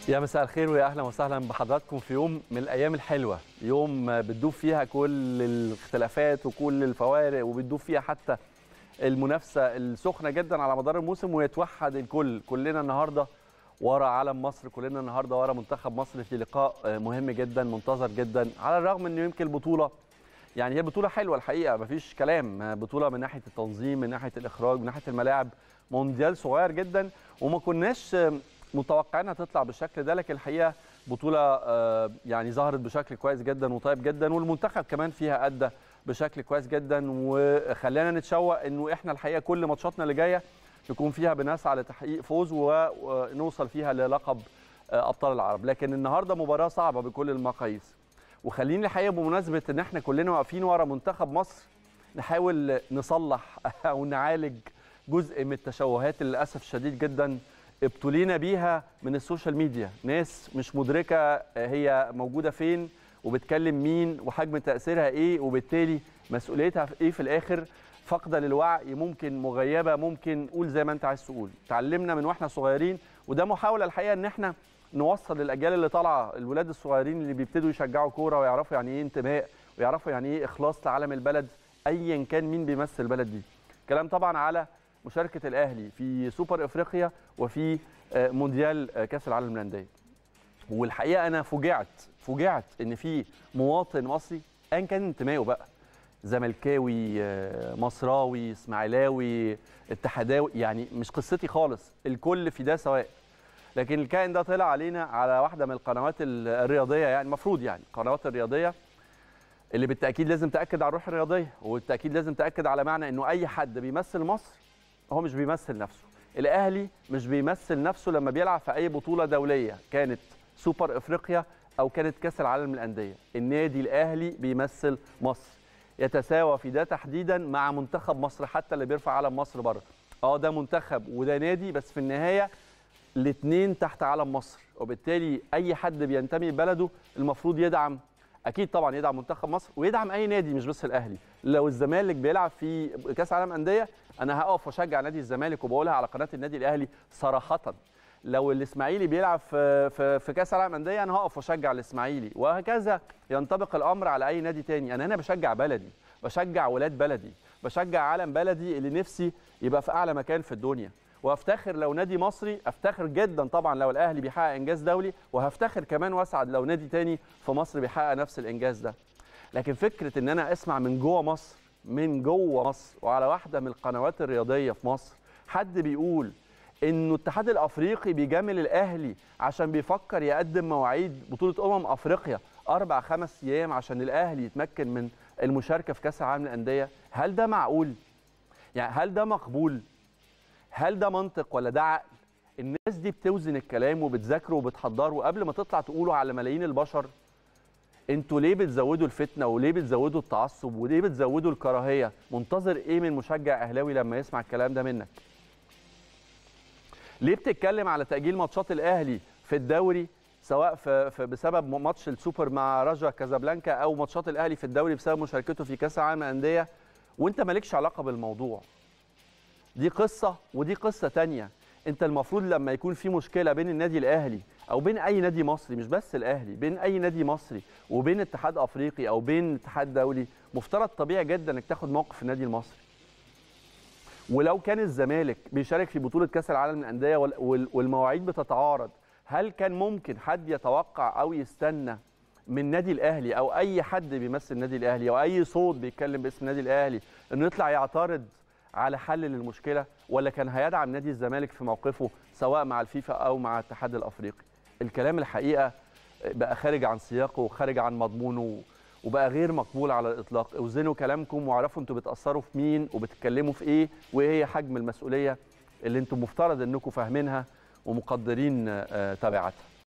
يا مساء الخير ويا اهلا وسهلا بحضراتكم في يوم من الايام الحلوه يوم بتدوب فيها كل الاختلافات وكل الفوارق وبتدوب فيها حتى المنافسه السخنه جدا على مدار الموسم ويتوحد الكل كلنا النهارده ورا علم مصر كلنا النهارده ورا منتخب مصر في لقاء مهم جدا منتظر جدا على الرغم انه يمكن البطوله يعني هي بطوله حلوه الحقيقه مفيش كلام بطوله من ناحيه التنظيم من ناحيه الاخراج من ناحيه الملاعب مونديال صغير جدا وما كناش متوقعينها تطلع بالشكل ده لكن الحقيقه بطوله يعني ظهرت بشكل كويس جدا وطيب جدا والمنتخب كمان فيها ادى بشكل كويس جدا وخلانا نتشوق انه احنا الحقيقه كل ماتشاتنا اللي جايه نكون فيها بنسعى لتحقيق فوز ونوصل فيها للقب ابطال العرب لكن النهارده مباراه صعبه بكل المقاييس وخليني الحقيقه بمناسبه ان احنا كلنا واقفين ورا منتخب مصر نحاول نصلح او نعالج جزء من التشوهات اللي للاسف الشديد جدا ابتلينا بيها من السوشيال ميديا ناس مش مدركه هي موجوده فين وبتكلم مين وحجم تاثيرها ايه وبالتالي مسؤوليتها في ايه في الاخر فاقده للوعي ممكن مغيبه ممكن قول زي ما انت عايز تقول تعلمنا من واحنا صغيرين وده محاوله الحقيقه ان احنا نوصل للاجيال اللي طالعه الولاد الصغيرين اللي بيبتدوا يشجعوا كوره ويعرفوا يعني ايه انتماء ويعرفوا يعني ايه اخلاص لعالم البلد ايا كان مين بيمثل البلد دي كلام طبعا على مشاركه الاهلي في سوبر افريقيا وفي مونديال كاس العالم للانديه والحقيقه انا فوجعت فوجعت ان في مواطن مصري ايا كان انتمائه بقى زملكاوي مصراوي اسماعيلاوي اتحداوي يعني مش قصتي خالص الكل في ده سواء لكن الكائن ده طلع علينا على واحده من القنوات الرياضيه يعني المفروض يعني القنوات الرياضيه اللي بالتاكيد لازم تاكد على الروح الرياضيه وبالتاكيد لازم تاكد على معنى انه اي حد بيمثل مصر هو مش بيمثل نفسه الاهلي مش بيمثل نفسه لما بيلعب في اي بطوله دوليه كانت سوبر افريقيا او كانت كاس العالم للانديه النادي الاهلي بيمثل مصر يتساوى في ده تحديدا مع منتخب مصر حتى اللي بيرفع علم مصر بره اه ده منتخب وده نادي بس في النهايه الاثنين تحت علم مصر وبالتالي اي حد بينتمي لبلده المفروض يدعم اكيد طبعا يدعم منتخب مصر ويدعم اي نادي مش بس الاهلي لو الزمالك بيلعب في كاس عالم انديه انا هقف واشجع نادي الزمالك وبقولها على قناه النادي الاهلي صراحه لو الاسماعيلي بيلعب في في, في كاس العالم انديه انا هقف واشجع الاسماعيلي وهكذا ينطبق الامر على اي نادي تاني انا هنا بشجع بلدي بشجع ولاد بلدي بشجع علم بلدي اللي نفسي يبقى في اعلى مكان في الدنيا وافتخر لو نادي مصري افتخر جدا طبعا لو الاهلي بيحقق انجاز دولي وهفتخر كمان واسعد لو نادي تاني في مصر بيحقق نفس الانجاز ده لكن فكره ان انا اسمع من جوه مصر من جوه مصر وعلى واحده من القنوات الرياضيه في مصر حد بيقول انه الاتحاد الافريقي بيجامل الاهلي عشان بيفكر يقدم مواعيد بطوله امم افريقيا اربع خمس ايام عشان الاهلي يتمكن من المشاركه في كاس العالم للانديه هل ده معقول يعني هل ده مقبول هل ده منطق ولا ده عقل الناس دي بتوزن الكلام وبتذاكره وبتحضره قبل ما تطلع تقوله على ملايين البشر انتوا ليه بتزودوا الفتنه وليه بتزودوا التعصب وليه بتزودوا الكراهيه منتظر ايه من مشجع اهلاوي لما يسمع الكلام ده منك ليه بتتكلم على تاجيل ماتشات الاهلي في الدوري سواء في, في بسبب ماتش السوبر مع رجا كازابلانكا او ماتشات الاهلي في الدوري بسبب مشاركته في كاس العالم للانديه وانت مالكش علاقه بالموضوع دي قصه ودي قصه تانية انت المفروض لما يكون في مشكله بين النادي الاهلي او بين اي نادي مصري مش بس الاهلي بين اي نادي مصري وبين اتحاد افريقي او بين اتحاد دولي مفترض طبيعي جدا انك تاخد موقف النادي المصري ولو كان الزمالك بيشارك في بطوله كاس العالم للانديه والمواعيد بتتعارض هل كان ممكن حد يتوقع او يستنى من النادي الاهلي او اي حد بيمثل النادي الاهلي او اي صوت بيتكلم باسم النادي الاهلي انه يطلع يعترض على حل للمشكله ولا كان هيدعم نادي الزمالك في موقفه سواء مع الفيفا او مع الاتحاد الافريقي الكلام الحقيقه بقى خارج عن سياقه وخارج عن مضمونه وبقى غير مقبول على الاطلاق اوزنوا كلامكم واعرفوا انتوا بتاثروا في مين وبتتكلموا في ايه وايه هي حجم المسؤوليه اللي انتم مفترض انكم فاهمينها ومقدرين تبعاتها